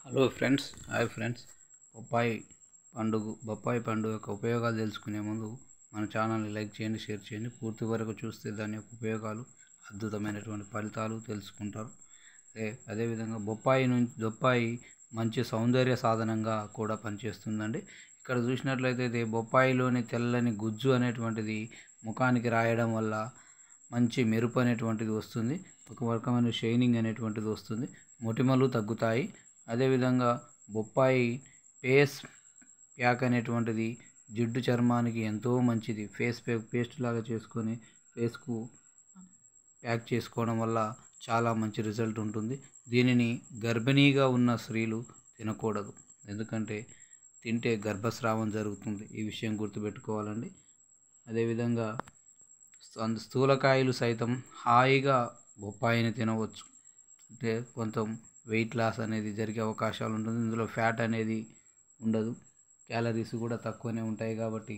hello friends hi friends బొప్పాయి పండుగ బొప్పాయి పండుగ యొక్క ఉపయోగాలు తెలుసుకునే ముందు మన ఛానల్ని లైక్ చేయండి షేర్ చేయండి పూర్తి వరకు చూస్తే దాని యొక్క ఉపయోగాలు అద్భుతమైనటువంటి ఫలితాలు తెలుసుకుంటారు అదే అదేవిధంగా బొప్పాయి నుంచి బొప్పాయి మంచి సౌందర్య సాధనంగా కూడా పనిచేస్తుందండి ఇక్కడ చూసినట్లయితే ఇది బొప్పాయిలోని తెల్లని గుజ్జు అనేటువంటిది ముఖానికి రాయడం వల్ల మంచి మెరుపు అనేటువంటిది వస్తుంది ఒక రకమైన షైనింగ్ అనేటువంటిది వస్తుంది మొటిమలు తగ్గుతాయి అదేవిధంగా బొప్పాయి పేస్ ప్యాక్ అనేటువంటిది జిడ్డు చర్మానికి ఎంతో మంచిది ఫేస్ ప్యాక్ పేస్ట్ లాగా చేసుకొని ఫేస్కు ప్యాక్ చేసుకోవడం వల్ల చాలా మంచి రిజల్ట్ ఉంటుంది దీనిని గర్భిణీగా ఉన్న స్త్రీలు తినకూడదు ఎందుకంటే తింటే గర్భస్రావం జరుగుతుంది ఈ విషయం గుర్తుపెట్టుకోవాలండి అదేవిధంగా స్థ- స్థూలకాయలు సైతం హాయిగా బొప్పాయిని తినవచ్చు అంటే కొంత వెయిట్ లాస్ అనేది జరిగే అవకాశాలు ఉంటుంది ఇందులో ఫ్యాట్ అనేది ఉండదు క్యాలరీస్ కూడా తక్కువనే ఉంటాయి కాబట్టి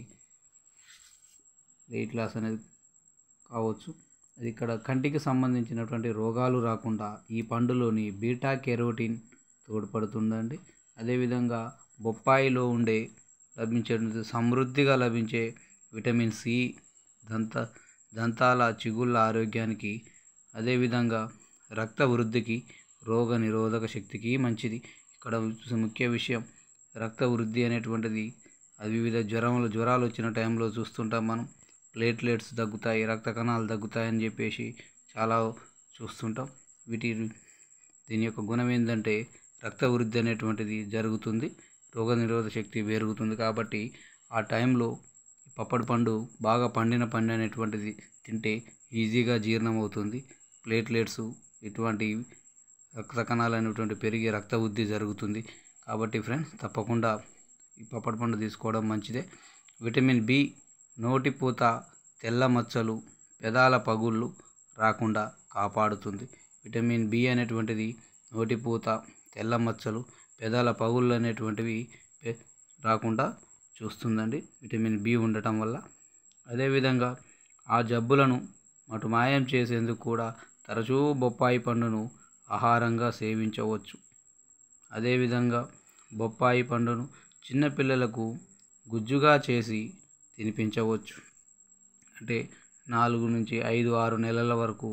వెయిట్ లాస్ అనేది కావచ్చు అది ఇక్కడ కంటికి సంబంధించినటువంటి రోగాలు రాకుండా ఈ పండులోని బీటా కెరోటిన్ తోడ్పడుతుందండి అదేవిధంగా బొప్పాయిలో ఉండే లభించే సమృద్ధిగా లభించే విటమిన్ సి దంత దంతాల చిగుళ్ళ ఆరోగ్యానికి అదేవిధంగా రక్త వృద్ధికి రోగ నిరోధక శక్తికి మంచిది ఇక్కడ ముఖ్య విషయం రక్త వృద్ధి అనేటువంటిది అది వివిధ జ్వరములు జ్వరాలు వచ్చిన టైంలో చూస్తుంటాం మనం ప్లేట్లెట్స్ తగ్గుతాయి రక్త కణాలు తగ్గుతాయని చెప్పేసి చాలా చూస్తుంటాం వీటి దీని యొక్క గుణం ఏంటంటే రక్త వృద్ధి అనేటువంటిది జరుగుతుంది రోగ నిరోధక శక్తి పెరుగుతుంది కాబట్టి ఆ టైంలో పప్పడి పండు బాగా పండిన పండు అనేటువంటిది తింటే ఈజీగా జీర్ణం అవుతుంది ప్లేట్లెట్స్ ఇటువంటి రక్త కణాలు అనేటువంటి పెరిగి రక్త వృద్ధి జరుగుతుంది కాబట్టి ఫ్రెండ్స్ తప్పకుండా ఈ పప్పడి పండు తీసుకోవడం మంచిదే విటమిన్ బి నోటిపూత తెల్ల మచ్చలు పెదాల పగుళ్ళు రాకుండా కాపాడుతుంది విటమిన్ బి అనేటువంటిది నోటిపూత తెల్ల మచ్చలు పెదాల పగుళ్ళు అనేటువంటివి పె- రాకుండా చూస్తుందండి విటమిన్ బి ఉండటం వల్ల అదేవిధంగా ఆ జబ్బులను మటు మాయం చేసేందుకు కూడా తరచూ బొప్పాయి పండును ఆహారంగా సేవించవచ్చు అదేవిధంగా బొప్పాయి పండును చిన్నపిల్లలకు గుజ్జుగా చేసి తినిపించవచ్చు అంటే నాలుగు నుంచి ఐదు ఆరు నెలల వరకు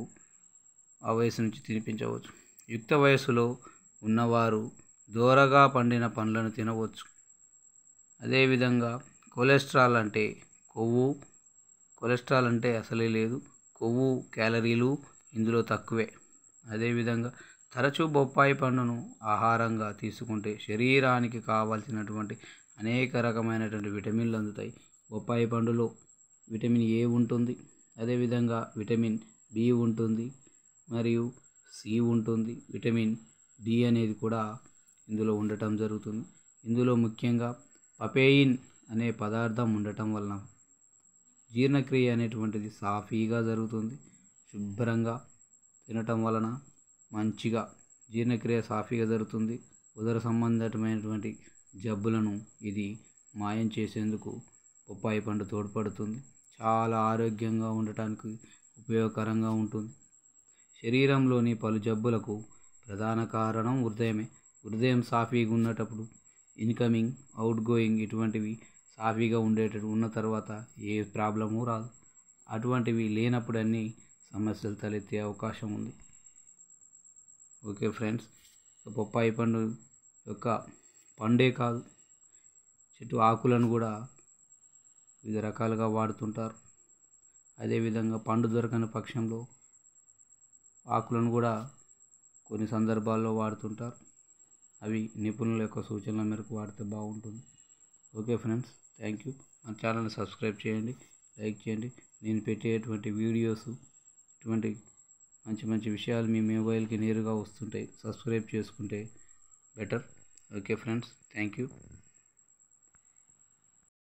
ఆ వయసు నుంచి తినిపించవచ్చు యుక్త వయస్సులో ఉన్నవారు దూరగా పండిన పండ్లను తినవచ్చు అదేవిధంగా కొలెస్ట్రాల్ అంటే కొవ్వు కొలెస్ట్రాల్ అంటే అసలే లేదు కొవ్వు క్యాలరీలు ఇందులో తక్కువే అదేవిధంగా తరచూ బొప్పాయి పండును ఆహారంగా తీసుకుంటే శరీరానికి కావాల్సినటువంటి అనేక రకమైనటువంటి విటమిన్లు అందుతాయి బొప్పాయి పండులో విటమిన్ ఏ ఉంటుంది అదేవిధంగా విటమిన్ బి ఉంటుంది మరియు సి ఉంటుంది విటమిన్ డి అనేది కూడా ఇందులో ఉండటం జరుగుతుంది ఇందులో ముఖ్యంగా పపేయిన్ అనే పదార్థం ఉండటం వలన జీర్ణక్రియ అనేటువంటిది సాఫీగా జరుగుతుంది శుభ్రంగా తినటం వలన మంచిగా జీర్ణక్రియ సాఫీగా జరుగుతుంది ఉదర సంబంధమైనటువంటి జబ్బులను ఇది మాయం చేసేందుకు బొప్పాయి పండు తోడ్పడుతుంది చాలా ఆరోగ్యంగా ఉండటానికి ఉపయోగకరంగా ఉంటుంది శరీరంలోని పలు జబ్బులకు ప్రధాన కారణం హృదయమే హృదయం సాఫీగా ఉన్నటప్పుడు ఇన్కమింగ్ అవుట్ గోయింగ్ ఇటువంటివి సాఫీగా ఉండేటట్టు ఉన్న తర్వాత ఏ ప్రాబ్లము రాదు అటువంటివి లేనప్పుడు అన్ని సమస్యలు తలెత్తే అవకాశం ఉంది ఓకే ఫ్రెండ్స్ బొప్పాయి పండు యొక్క పండే కాదు చెట్టు ఆకులను కూడా వివిధ రకాలుగా వాడుతుంటారు అదేవిధంగా పండు దొరకని పక్షంలో ఆకులను కూడా కొన్ని సందర్భాల్లో వాడుతుంటారు అవి నిపుణుల యొక్క సూచనల మేరకు వాడితే బాగుంటుంది ఓకే ఫ్రెండ్స్ థ్యాంక్ యూ మన ఛానల్ని సబ్స్క్రైబ్ చేయండి లైక్ చేయండి నేను పెట్టేటువంటి వీడియోస్ ఇటువంటి మంచి మంచి విషయాలు మీ మొబైల్కి నేరుగా వస్తుంటాయి సబ్స్క్రైబ్ చేసుకుంటే better okay friends thank you